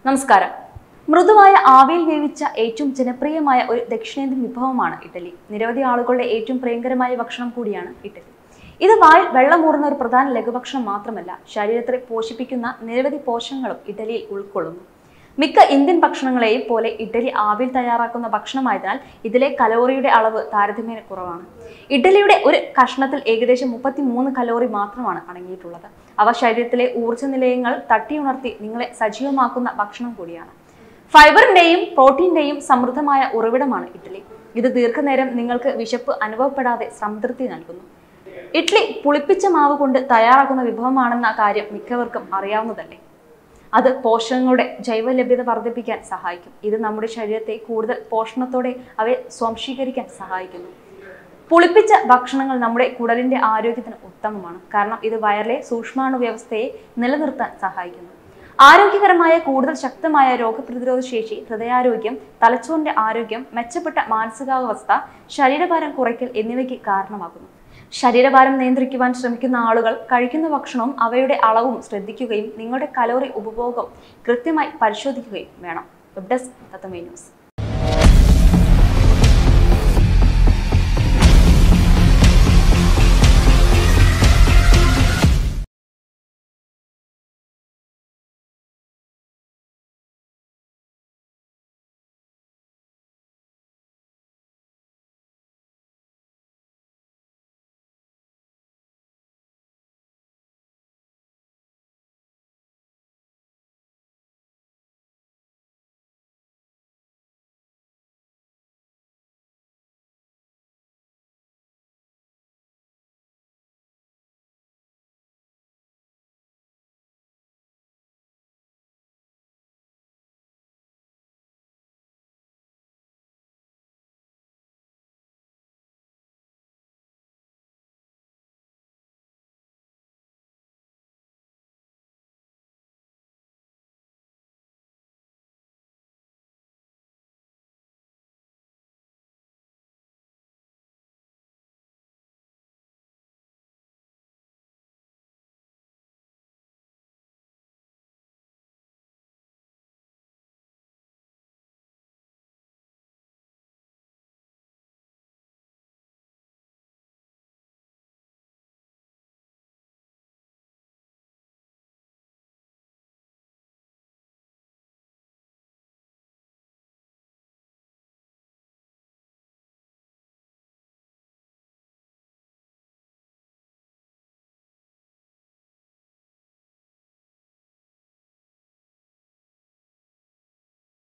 നമസ്കാരം മൃദുവായ ആവിയിൽ വേവിച്ച ഏറ്റവും ജനപ്രിയമായ ഒരു ദക്ഷിണേന്ത്യൻ വിഭവമാണ് ഇഡലി നിരവധി ആളുകളുടെ ഏറ്റവും പ്രിയങ്കരമായ ഭക്ഷണം കൂടിയാണ് ഇഡലി ഇത് വായിൽ വെള്ളമൂറുന്ന ഒരു പ്രധാന ലഘുഭക്ഷണം മാത്രമല്ല ശരീരത്തെ പോഷിപ്പിക്കുന്ന നിരവധി പോഷകങ്ങളും ഇഡലിയിൽ ഉൾക്കൊള്ളുന്നു മിക്ക ഇന്ത്യൻ ഭക്ഷണങ്ങളെയും പോലെ ഇഡലി ആവിയിൽ തയ്യാറാക്കുന്ന ഭക്ഷണമായതിനാൽ ഇതിലെ കലോറിയുടെ അളവ് താരതമ്യേന കുറവാണ് ഇഡലിയുടെ ഒരു കഷ്ണത്തിൽ ഏകദേശം മുപ്പത്തി മൂന്ന് കലോറി മാത്രമാണ് അടങ്ങിയിട്ടുള്ളത് അവ ശരീരത്തിലെ ഊർജ്ജ നിലയങ്ങൾ തട്ടിയുണർത്തി നിങ്ങളെ സജീവമാക്കുന്ന ഭക്ഷണം കൂടിയാണ് ഫൈബറിന്റെയും പ്രോട്ടീന്റെയും സമൃദ്ധമായ ഉറവിടമാണ് ഇഡ്ഡലി ഇത് ദീർഘനേരം നിങ്ങൾക്ക് വിശപ്പ് അനുഭവപ്പെടാതെ സംതൃപ്തി നൽകുന്നു ഇഡ്ഡലി പുളിപ്പിച്ച മാവ് കൊണ്ട് തയ്യാറാക്കുന്ന വിഭവമാണെന്ന കാര്യം മിക്കവർക്കും അറിയാവുന്നതല്ലേ അത് പോഷകങ്ങളുടെ ജൈവ ലഭ്യത വർദ്ധിപ്പിക്കാൻ സഹായിക്കും ഇത് നമ്മുടെ ശരീരത്തെ കൂടുതൽ പോഷണത്തോടെ അവയെ സ്വാംശീകരിക്കാൻ സഹായിക്കുന്നു പുളിപ്പിച്ച ഭക്ഷണങ്ങൾ നമ്മുടെ കുടലിന്റെ ആരോഗ്യത്തിന് ഉത്തമമാണ് കാരണം ഇത് വയറിലെ സൂക്ഷ്മാണു വ്യവസ്ഥയെ നിലനിർത്താൻ സഹായിക്കുന്നു ആരോഗ്യകരമായ കൂടുതൽ ശക്തമായ രോഗപ്രതിരോധ ശേഷി ഹൃദയാരോഗ്യം തലച്ചോറിന്റെ ആരോഗ്യം മെച്ചപ്പെട്ട മാനസികാവസ്ഥ ശരീരഭാരം കുറയ്ക്കൽ എന്നിവയ്ക്ക് കാരണമാകുന്നു ശരീരഭാരം നിയന്ത്രിക്കുവാൻ ശ്രമിക്കുന്ന ആളുകൾ കഴിക്കുന്ന ഭക്ഷണവും അവയുടെ അളവും ശ്രദ്ധിക്കുകയും നിങ്ങളുടെ കലോറി ഉപഭോഗം കൃത്യമായി പരിശോധിക്കുകയും വേണം വെബ് ഡെസ്ക് തത്തമേ ന്യൂസ്